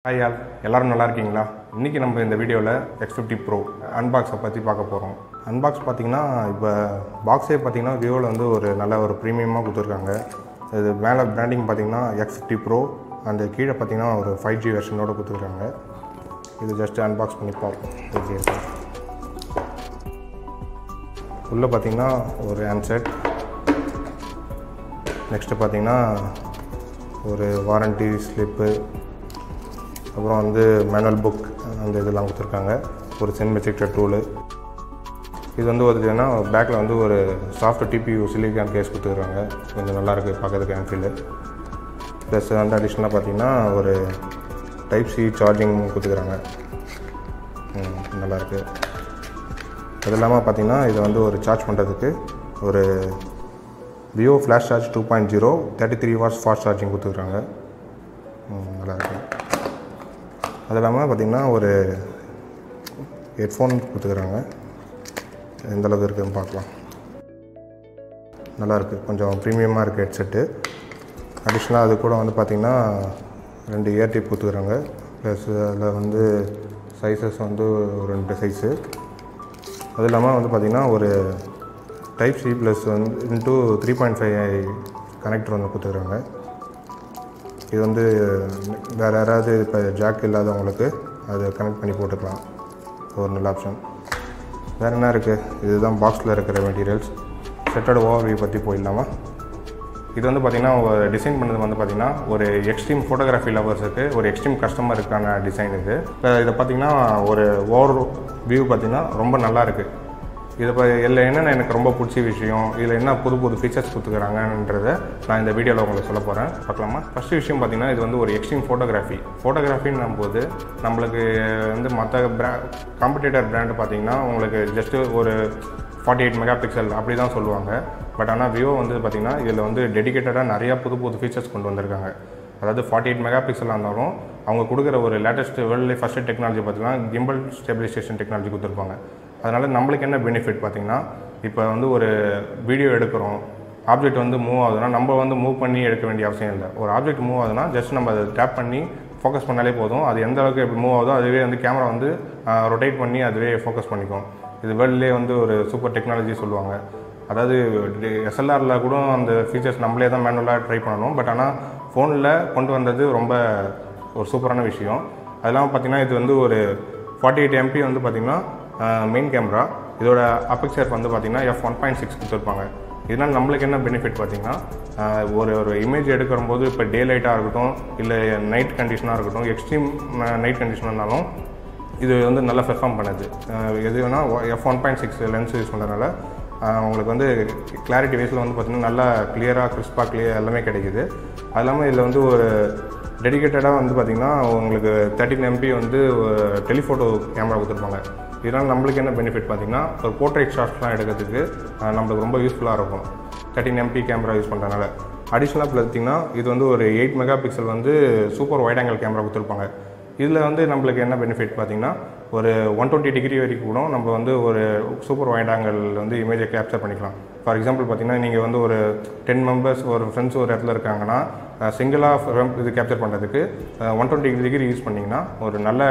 hi all எல்லாரும் நல்லா இருக்கீங்களா இன்றைக்கி நம்ம இந்த வீடியோவில் எக்ஸ் ஃபிஃப்டி ப்ரோ அன்பாக்ஸை பற்றி பார்க்க போகிறோம் அன்பாக்ஸ் பார்த்தீங்கன்னா இப்போ பாக்ஸே பார்த்தீங்கன்னா விவோவில் வந்து ஒரு நல்ல ஒரு ப்ரீமியமாக கொடுத்துருக்காங்க இது மேலே பிராண்டிங் பார்த்தீங்கன்னா எக்ஸ் ஃபிஃப்டி ப்ரோ அந்த கீழே பார்த்தீங்கன்னா ஒரு ஃபைவ் ஜி வெர்ஷனோட கொடுத்துருக்காங்க இது ஜஸ்ட் அன்பாக்ஸ் பண்ணி பார்ப்போம் எப்படி இருக்கு உள்ளே பார்த்தீங்கன்னா ஒரு ஹேண்ட்செட் நெக்ஸ்ட்டு பார்த்தீங்கன்னா ஒரு வாரண்டி ஸ்லிப்பு அப்புறம் வந்து மேனுவல் புக் அந்த இதெல்லாம் கொடுத்துருக்காங்க ஒரு சென்மெட்ரிக் டூலு இது வந்து பார்த்தீங்கன்னா பேக்கில் வந்து ஒரு சாஃப்ட் டிபியூ சிலிக்கான் கேஸ் கொடுத்துருக்காங்க கொஞ்சம் நல்லாயிருக்கு பார்க்கறதுக்கு என்ஃபீல்டு ப்ளஸ் வந்து அடிஷ்னலாக பார்த்தீங்கன்னா ஒரு டைப் சி சார்ஜிங் கொடுத்துக்கிறாங்க ம், நல்லாயிருக்கு அது இல்லாமல் பார்த்தீங்கன்னா இதை வந்து ஒரு சார்ஜ் பண்ணுறதுக்கு ஒரு Vivo flash charge two point zero thirty three watts fast charging கொடுத்துருக்காங்க ம், நல்லாயிருக்கு அது இல்லாமல் பார்த்திங்கன்னா ஒரு ஹெட்ஃபோன் கொடுத்துக்கிறாங்க எந்த அளவுக்கு இருக்குதுன்னு பார்க்கலாம் நல்லாயிருக்கு கொஞ்சம் ப்ரீமியமாக இருக்குது ஹெட்செட்டு அடிஷ்னலாக அது கூட வந்து பார்த்திங்கன்னா ரெண்டு இயர் டிப் கொடுத்துக்கிறாங்க ப்ளஸ் அதில் வந்து சைஸஸ் வந்து ஒரு ரெண்டு சைஸு அது இல்லாமல் வந்து பார்த்திங்கன்னா ஒரு டைப் சி ப்ளஸ் வந்து into three point five connector வந்து கொடுத்துக்கிறாங்க இது வந்து வேறு யாராவது இப்போ ஜாக் இல்லாதவங்களுக்கு அதை கனெக்ட் பண்ணி போட்டுக்கலாம் ஒரு நல்ல ஆப்ஷன் வேறு என்ன இருக்குது இதுதான் பாக்ஸில் இருக்கிற மெட்டீரியல்ஸ் செட்டோட ஓவர்வியூ பற்றி போயிடலாமா இது வந்து பார்த்திங்கன்னா ஒரு டிசைன் பண்ணது வந்து பார்த்திங்கன்னா ஒரு எக்ஸ்ட்ரீம் ஃபோட்டோகிராஃபி லவர்ஸுக்கு ஒரு எக்ஸ்ட்ரீம் கஸ்டமருக்கான டிசைன் இது இப்போ இதை பார்த்திங்கன்னா ஒரு ஓவர் வியூ பார்த்திங்கன்னா ரொம்ப நல்லா இருக்குது இதை இப்போ இதில் என்னென்ன எனக்கு ரொம்ப பிடிச்ச விஷயம் இதில் என்ன புது புது ஃபீச்சர்ஸ் கொடுத்துக்கிறாங்கன்றத நான் இந்த வீடியோவில் உங்களுக்கு சொல்ல போகிறேன் பார்க்கலாமா ஃபஸ்ட்டு விஷயம் பார்த்தீங்கன்னா இது வந்து ஒரு எக்ஸ்ட்ரீம் ஃபோட்டோகிராஃபி ஃபோட்டோகிராஃபின்னும் போது நம்மளுக்கு வந்து மற்ற பிரா காம்படிட்டர் பிராண்டு பார்த்தீங்கன்னா உங்களுக்கு ஜஸ்ட்டு ஒரு ஃபார்ட்டி எயிட் மெகா பிக்சல் அப்படி தான் சொல்லுவாங்க பட் ஆனால் விவோ வந்து பார்த்திங்கன்னா இதில் வந்து டெடிகேட்டடாக நிறையா புது புது ஃபீச்சர்ஸ் கொண்டு வந்திருக்காங்க அதாவது ஃபார்ட்டி எயிட் மெகா பிக்சலாக இருந்தாலும் அவங்க கொடுக்குற ஒரு லேட்டஸ்ட் வேர்ல்டு ஃபஸ்ட்டு டெக்னாலஜி பார்த்தீங்கன்னா கிம்பல் ஸ்டெபிலைசேஷன் டெக்னாலஜி கொடுத்துருப்பாங்க அதனால் நம்மளுக்கு என்ன பெனிஃபிட் பார்த்தீங்கன்னா இப்போ வந்து ஒரு வீடியோ எடுக்கிறோம் ஆப்ஜெக்ட் வந்து மூவ் ஆகுதுன்னா நம்ம வந்து மூவ் பண்ணி எடுக்க வேண்டிய அவசியம் இல்லை ஒரு ஆப்ஜெக்ட் மூவ் ஆகுதுன்னா ஜஸ்ட் நம்ம அதை டேப் பண்ணி ஃபோக்கஸ் பண்ணாலே போதும் அது எந்த அளவுக்கு எப்படி மூவ் ஆகுதோ அதுவே வந்து கேமரா வந்து ரொட்டேட் பண்ணி அதுவே ஃபோக்கஸ் பண்ணிக்கும் இது வேர்ல்ட்லேயே வந்து ஒரு சூப்பர் டெக்னாலஜி சொல்லுவாங்க அதாவது எஸ்எல்ஆரில் கூட அந்த ஃபீச்சர்ஸ் நம்மளே தான் மேனுவலாக ட்ரை பண்ணணும் பட் ஆனால் ஃபோனில் கொண்டு வந்தது ரொம்ப ஒரு சூப்பரான விஷயம் அது இல்லாமல் பார்த்தீங்கன்னா இது வந்து ஒரு ஃபார்ட்டி எயிட் எம்பி வந்து பார்த்திங்கன்னா மெயின் கேமரா இதோட அப்பெக்சர் வந்து பார்த்திங்கன்னா எஃப் ஒன் பாயிண்ட் சிக்ஸ் கொடுத்துருப்பாங்க இதனால் நம்மளுக்கு என்ன பெனிஃபிட் பார்த்தீங்கன்னா ஆஹ், ஒரு ஒரு இமேஜ் எடுக்கும்போது இப்போ டே லைட்டாக இருக்கட்டும் இல்லை நைட் கண்டிஷனாக இருக்கட்டும் எக்ஸ்ட்ரீம் நைட் கண்டிஷனாக இருந்தாலும் இது வந்து நல்லா பெர்ஃபார்ம் பண்ணுது ஆஹ், எது வேணால் F one point six lens use பண்ணுறதுனால உங்களுக்கு வந்து கிளாரிட்டி வைஸில் வந்து பார்த்திங்கன்னா நல்லா கிளியராக கிறிஸ்பாக கிளியர் எல்லாமே கிடைக்குது அது இல்லாமல் இதில் வந்து ஒரு டெடிகேட்டடாக வந்து பார்த்திங்கன்னா உங்களுக்கு தேர்ட்டின் எம்பி வந்து டெலிஃபோட்டோ கேமரா கொடுத்துருப்பாங்க இதனால் நம்மளுக்கு என்ன பெனிஃபிட் பார்த்தீங்கன்னா ஒரு போர்ட்ரேட் ஷாட்ஸ்லாம் எடுக்கிறதுக்கு ஆஹ், நம்மளுக்கு ரொம்ப யூஸ்ஃபுல்லாக இருக்கும் தேர்ட்டின் எம்பி கேமரா யூஸ் பண்ணுறதுனால அடிஷ்னலாக பார்த்தீங்கன்னா இது வந்து ஒரு எயிட் மெகா பிக்சல் வந்து சூப்பர் வைட் ஆங்கிள் கேமரா கொடுத்துருப்பாங்க இதில் வந்து நம்மளுக்கு என்ன பெனிஃபிட் பார்த்தீங்கன்னா ஒரு ஒன் டுவெண்ட்டி டிகிரி வரைக்கும் கூட நம்ம வந்து ஒரு சூப்பர் வைட் ஆங்கிள் வந்து இமேஜை கேப்சர் பண்ணிக்கலாம் ஃபார் எக்ஸாம்பிள் பார்த்தீங்கன்னா நீங்கள் வந்து ஒரு டென் மெம்பர்ஸ் ஒரு ஃப்ரெண்ட்ஸ் ஒரு இடத்துல இருக்காங்கன்னா சிங்கிளாக இது கேப்சர் பண்ணுறதுக்கு ஒன் டுவெண்ட்டி டிகிரி யூஸ் பண்ணிங்கன்னா ஒரு நல்ல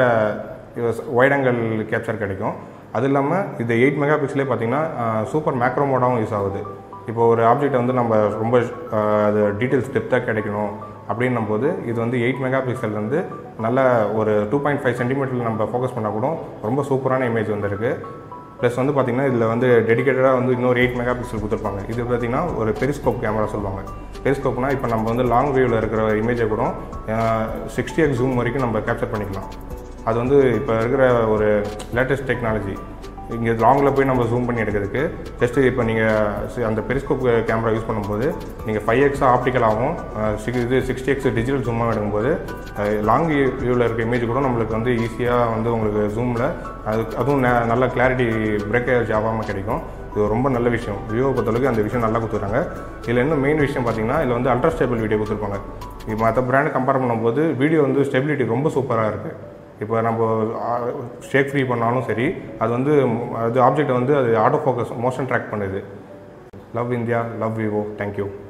வைட் ஆங்கிள் கேப்சர் கிடைக்கும் அது இல்லாமல் இது எயிட் மெகா பிக்சலே பார்த்தீங்கன்னா சூப்பர் மேக்ரோ மோடாகவும் யூஸ் ஆகுது இப்போ ஒரு ஆப்ஜெக்ட் வந்து நம்ம ரொம்ப அஹ், அது டீட்டெயில்ஸ் டெப்த்தாக கிடைக்கணும் அப்படின்னும் போது இது வந்து எயிட் மெகா பிக்சல் வந்து நல்ல ஒரு டூ பாயிண்ட் ஃபைவ் சென்டிமீட்டரில் நம்ம ஃபோக்கஸ் பண்ணால் கூட ரொம்ப சூப்பரான இமேஜ் வந்திருக்கு ப்ளஸ் வந்து பார்த்திங்கன்னா இதில் வந்து டெடிகேட்டடாக வந்து இன்னொரு எயிட் மெகா பிக்சல் கொடுத்துருப்பாங்க இது பார்த்திங்கன்னா ஒரு பெரிஸ்கோப் கேமரா சொல்லுவாங்க பெரிஸ்கோப்னா இப்போ நம்ம வந்து லாங் வியூவில் இருக்கிற இமேஜை கூட சிக்ஸ்டி எக்ஸ் ஜூம் வரைக்கும் நம்ம கேப்சர் பண்ணிக்கலாம் அது வந்து இப்போ இருக்கிற ஒரு லேட்டஸ்ட் டெக்னாலஜி இங்கே லாங்கில் போய் நம்ம ஜூம் பண்ணி எடுக்கிறதுக்கு ஜஸ்ட்டு இப்போ நீங்கள் அந்த பெரிஸ்கோப் கேமரா யூஸ் பண்ணும்போது நீங்கள் ஃபைவ் எக்ஸ் ஆப்டிக்கலாகவும் இது சிக்ஸ்டி எக்ஸ் டிஜிட்டல் ஜூமாக எடுக்கும்போது லாங் வியூவில் இருக்க இமேஜ் கூட நம்மளுக்கு வந்து ஈஸியாக வந்து உங்களுக்கு ஜூமில் அது அதுவும் ந- நல்ல கிளாரிட்டி பிரேக்கேஜ் ஆகாமல் கிடைக்கும் இது ரொம்ப நல்ல விஷயம் விவோ பொறுத்தளவுக்கு அந்த விஷயம் நல்லா கொடுத்துருக்காங்க இதில் இன்னும் மெயின் விஷயம் பார்த்தீங்கன்னா இதில் வந்து அல்ட்ரா ஸ்டேபிள் வீடியோ கொடுத்துருப்பாங்க இப்போ மற்ற பிராண்ட் கம்பேர் பண்ணும்போது வீடியோ வந்து ஸ்டெபிலிட்டி ரொம்ப சூப்பராக இருக்குது இப்போ நம்ம ஷேக் ஃப்ரீ பண்ணாலும் சரி அது வந்து அது ஆப்ஜெக்ட் வந்து அது ஆட்டோ ஃபோக்கஸ் மோஷன் ட்ராக் பண்ணுது love India love Vivo thank you